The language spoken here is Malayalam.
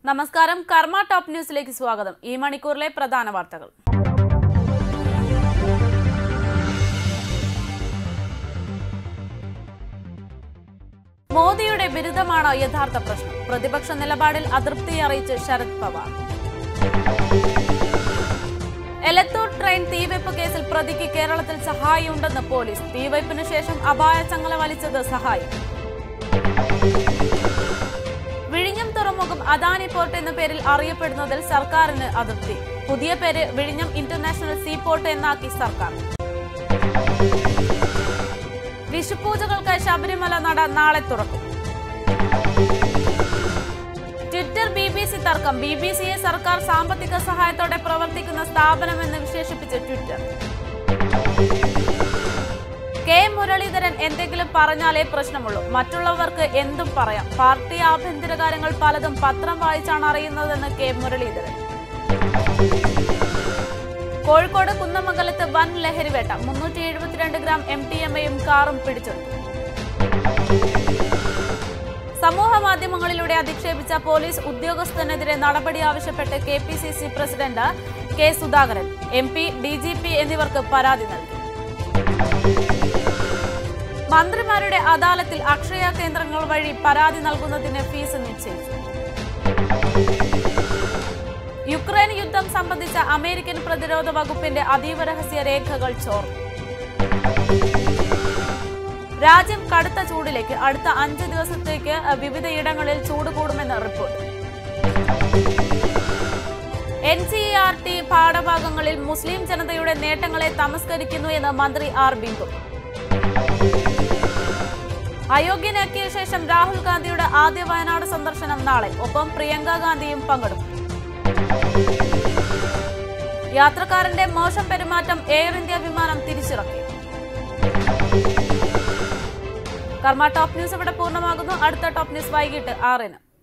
നമസ്കാരം കർമ്മ ടോപ്പ് ന്യൂസിലേക്ക് സ്വാഗതം ഈ മണിക്കൂറിലെ പ്രധാന വാർത്തകൾ മോദിയുടെ ബിരുദമാണ് യഥാർത്ഥ പ്രശ്നം പ്രതിപക്ഷ നിലപാടിൽ അതൃപ്തി അറിയിച്ച് ശരത് പവാർ എലത്തൂർ ട്രെയിൻ തീവെപ്പ് കേസിൽ പ്രതിക്ക് കേരളത്തിൽ സഹായിയുണ്ടെന്ന് പോലീസ് തീവയ്പ്പിന് ശേഷം അപായ ചങ്ങല വലിച്ചത് സഹായി വിഴിഞ്ഞം തുറമുഖം അദാനി പോർട്ട് എന്ന പേരിൽ അറിയപ്പെടുന്നതിൽ സർക്കാരിന് അതൃപ്തി പുതിയ പേര് വിഴിഞ്ഞം ഇന്റർനാഷണൽ സീ പോർട്ട് എന്നാക്കി സർക്കാർ വിഷുപൂജകൾക്ക് ശബരിമല നട നാളെ തുറക്കും ട്വിറ്റർ ബി ബി സി തർക്കം ബി ബി സിയെ സർക്കാർ സാമ്പത്തിക സഹായത്തോടെ പ്രവർത്തിക്കുന്ന സ്ഥാപനമെന്ന് വിശേഷിപ്പിച്ച് ട്വിറ്റർ കെ മുരളീധരൻ എന്തെങ്കിലും പറഞ്ഞാലേ പ്രശ്നമുള്ളൂ മറ്റുള്ളവർക്ക് എന്തും പറയാം പാർട്ടി ആഭ്യന്തര കാര്യങ്ങൾ പലതും പത്രം വായിച്ചാണ് അറിയുന്നതെന്ന് കെ മുരളീധരൻ കോഴിക്കോട് കുന്നമംഗലത്ത് വൻ ലഹരിവേട്ട മുന്നൂറ്റി എഴുപത്തിരണ്ട് ഗ്രാം എം ടി എം എയും കാറും പിടിച്ചെടുത്തു സമൂഹ മാധ്യമങ്ങളിലൂടെ അധിക്ഷേപിച്ച പോലീസ് ഉദ്യോഗസ്ഥനെതിരെ നടപടി ആവശ്യപ്പെട്ട് K P C C president K Sudhakaran M P D G P എന്നിവർക്ക് പരാതി നൽകി മന്ത്രിമാരുടെ അദാലത്തിൽ അക്ഷയ കേന്ദ്രങ്ങൾ വഴി പരാതി നൽകുന്നതിന് ഫീസ് നിശ്ചയിച്ചു യുക്രൈൻ യുദ്ധം സംബന്ധിച്ച അമേരിക്കൻ പ്രതിരോധ വകുപ്പിന്റെ അതീവ രഹസ്യ രേഖകൾ ചോർന്നു രാജ്യം കടുത്ത ചൂടിലേക്ക് അടുത്ത അഞ്ച് ദിവസത്തേക്ക് വിവിധയിടങ്ങളിൽ ചൂട് കൂടുമെന്ന് report N C R T പാഠഭാഗങ്ങളിൽ മുസ്ലിം ജനതയുടെ നേട്ടങ്ങളെ തമസ്കരിക്കുന്നു എന്ന് മന്ത്രി ആർ ബിന്ദു അയോഗ്യനാക്കിയ ശേഷം രാഹുൽ ഗാന്ധിയുടെ ആദ്യ വയനാട് സന്ദർശനം നാളെ ഒപ്പം പ്രിയങ്ക ഗാന്ധിയും പങ്കെടുക്കും യാത്രക്കാരന്റെ മോശം പെരുമാറ്റം എയർ ഇന്ത്യ വിമാനം തിരിച്ചിറക്കി കർമ്മ ടോപ്പ് ന്യൂസ് ഇവിടെ പൂർണ്ണമാകുന്നു അടുത്ത ടോപ്പ് ന്യൂസ് വൈകിട്ട് ആറിന്